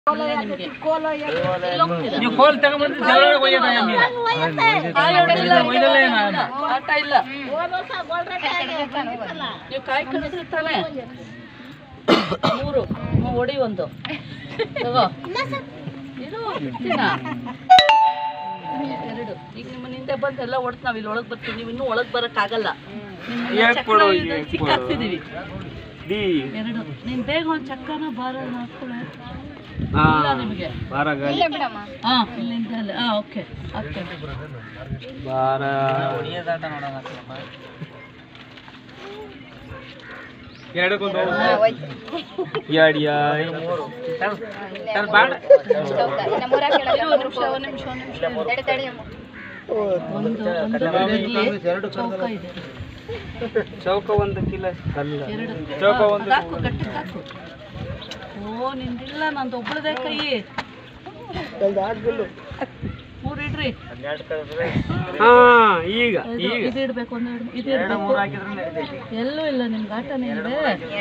ನೀವು ಕೋಲ್ ತಗೊಂಡ್ಬಂದ್ರೆ ಜಗಳ ಒಯ್ಯೋದ ಎಮ್ಮೆ? ಒಯ್ದಲ್ಲ ಏನು ಅಮ್ಮ? ಆಟ ಇಲ್ಲ ನೀವು ಕಾಯಿ ಕಳಿಸಿರ್ತಾನೆ ಮೂರು ಹ್ಮ್, ಹೊಡಿ ಒಂದು ತಗೋ ಇದು ಬಿಡ್ತೀನಾ? ಎರಡು ಈಗ ನಿಮ್ಮ ಹಿಂದೆ ಬಂದು ಎಲ್ಲ ಹೊಡ್ತು ನಾವು ಇಲ್ಲಿ ಒಳಗೆ ಬರ್ತೀವಿ ನೀವು ಇನ್ನೂ ಒಳಗೆ ಬರೋಕ್ಕಾಗಲ್ಲ ನಿಮ್ಮನ್ನ ಯಾಕ್ ಚಕ್ರ ಕೊಡು, ಇದು ಯಾಕ್ ಸಿಕ್ಕಾಕ್ತಿದೀವಿ ದಿ. ಎರಡು ನೀನ್ ಬೇಗ ಒಂದು ಚಕ್ರನ ಬಾರ ಹಾಕೊಳ್ಳ ಹಾ, ಇಲ್ಲ ನಿಮಗೆ ಬಾರ ಗಾಲಿ. ಹಾ ಇಲ್ಲಿಂದ ಅಲ್ಲೇ ಹಾ ಓಕೆ ಓಕೆ ಬಾರ ಎರಡಕ್ಕೊಂದು ಎರಡು ಯಾ ಸರ್ ಬಾಡ ನಿಮಿಷ ಒಂದು ನಿಮಿಷ ಒಂದು ನಿಮಿಷ ಒಂದು ಒಂದು ಇರ್ಲಿ. ಚೌಕ ಇದೆ ಚೌಕ ಒಂದು ಕಿಲೋ ಕಲ್ಲ ಎರಡು ಚೌಕ ಹಾ, ಒಂದು ಅದಾಕು ಗಟ್ಟಿಗೆ ಹಾಕು ಓ ನಿಂದಿಲ್ಲ ನಂದು ಒಬ್ಳದೇ ಕೈ ಮೂರು ಇಡ್ರಿ ಹಾ ಈಗ ಇದು ಈಗ ಇದು ಇಡ್ಬೇಕು ಒಂದು ಇಡ್- ಇದು ಇಡ್ಬೇಕು ಎಲ್ಲೂ ಇಲ್ಲ ನಿಮ್ಗೆ ಆಟನೇ ಇದೆ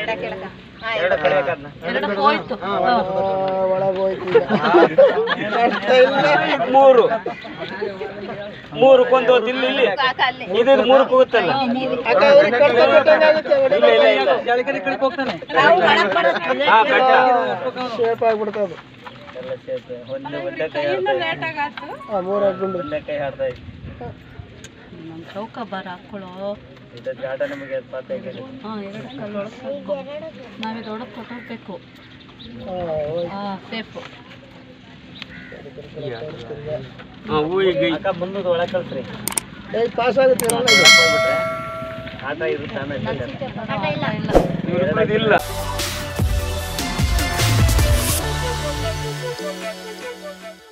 ಎರಡಕ್ಕೆ ಹೋಯ್ತು ಹಾ. ಮೂರು ಮೂರಕ್ಕೊಂದು ಹೊತ್ತು ಇಲ್ಲಿ ಇಲ್ಲಿ ಇದು ಮೂರಕ್ಕೆ ಹೋಗುತ್ತಲ್ಲ ಹಾ, ಮೂರು. ಇಲ್ಲ ಇಲ್ಲ ಇಲ್ಲ ಹಾ ಕಟ್ಟ ನಮ್ ಚೌಕ ಬಾರ ಹಾಕೊಳ್ಳೋ ಹಾ ಎರಡು ಕಲ್ಲು ಒಳಗೆ ಹಾಕೋ ನಾವಿದು ಒಳಗೆ ಕೊಟ್ಟೋಗ್ಬೇಕು ಹಾ ಸೇಫು ಹಾ ಹೂ ಈಗ ಆಟ ಇಲ್ಲ ಇವ್ರ ಇಲ್ಲ